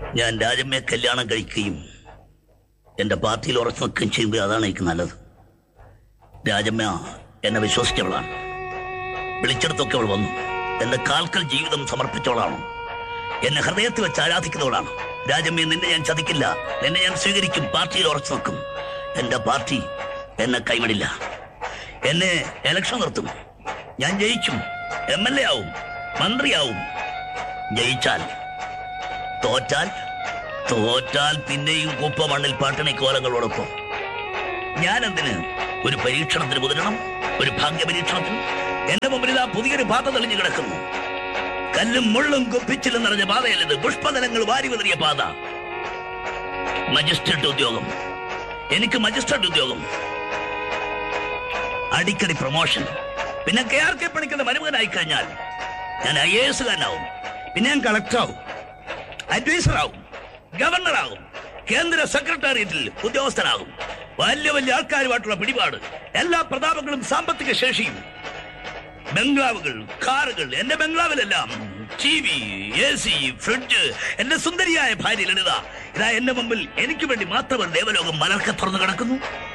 ഞാൻ രാജമ്മയെ കല്യാണം കഴിക്കുകയും എന്റെ പാർട്ടിയിൽ ഉറച്ചു നിൽക്കുകയും ചെയ്യുമ്പോൾ അതാണ് എനിക്ക് നല്ലത് രാജമ്മ എന്നെ വിശ്വസിച്ചവളാണ് വിളിച്ചെടുത്തൊക്കെ അവൾ വന്നു എന്റെ കാൽക്കൽ ജീവിതം സമർപ്പിച്ചവളാണ് എന്നെ ഹൃദയത്തിൽ വെച്ച് ആരാധിക്കുന്നവളാണ് രാജമ്മയെ നിന്നെ ഞാൻ ചതിക്കില്ല നിന്നെ ഞാൻ സ്വീകരിക്കും പാർട്ടിയിൽ ഉറച്ചു നിൽക്കും എന്റെ പാർട്ടി എന്നെ കൈവിടില്ല എന്നെ എലക്ഷൻ നിർത്തും ഞാൻ ജയിക്കും എം എൽ എ ആവും മന്ത്രിയാവും ജയിച്ചാൽ തോറ്റാൽ തോറ്റാൽ പിന്നെയും കുപ്പ മണ്ണിൽ പാട്ടണി കോലങ്ങളോടൊപ്പം ഞാൻ എന്തിന് ഒരു പരീക്ഷണത്തിന് മുതിരണം ഒരു ഭാഗ്യ പരീക്ഷണത്തിന് എന്റെ മുമ്പിൽ ഇതാ പുതിയൊരു പാത തെളിഞ്ഞു കിടക്കുന്നു കല്ലും മുള്ളും കുപ്പിച്ചിലും നിറഞ്ഞ പാതയല്ലത് പുഷ്പതലങ്ങൾ വാരി വിതറിയ പാത മജിസ്ട്രേറ്റ് ഉദ്യോഗം എനിക്ക് മജിസ്ട്രേറ്റ് ഉദ്യോഗം അടിക്കടി പ്രൊമോഷൻ പിന്നെ കെ ആർ കെ പണിക്കുന്ന മരുമകനായി കഴിഞ്ഞാൽ ഞാൻ ഐ എ എസുകാരനാവും പിന്നെ ഞാൻ കളക്ടറാവും അഡ്വൈസറാവും ഗവർണറാകും കേന്ദ്ര സെക്രട്ടേറിയറ്റിൽ ഉദ്യോഗസ്ഥനാകും വലിയ വലിയ ആൾക്കാരുമായിട്ടുള്ള പിടിപാട് എല്ലാ പ്രതാപങ്ങളും സാമ്പത്തിക ശേഷിയും ബംഗ്ലാവുകൾ കാറുകൾ എന്റെ ബംഗ്ലാവിലെല്ലാം T V A C fridge എന്റെ സുന്ദരിയായ ഭാര്യ ലളിത ഇതാ എന്റെ മുമ്പിൽ എനിക്ക് വേണ്ടി മാത്രം ഒരു ദേവലോകം മലർക്കെ തുറന്നു കിടക്കുന്നു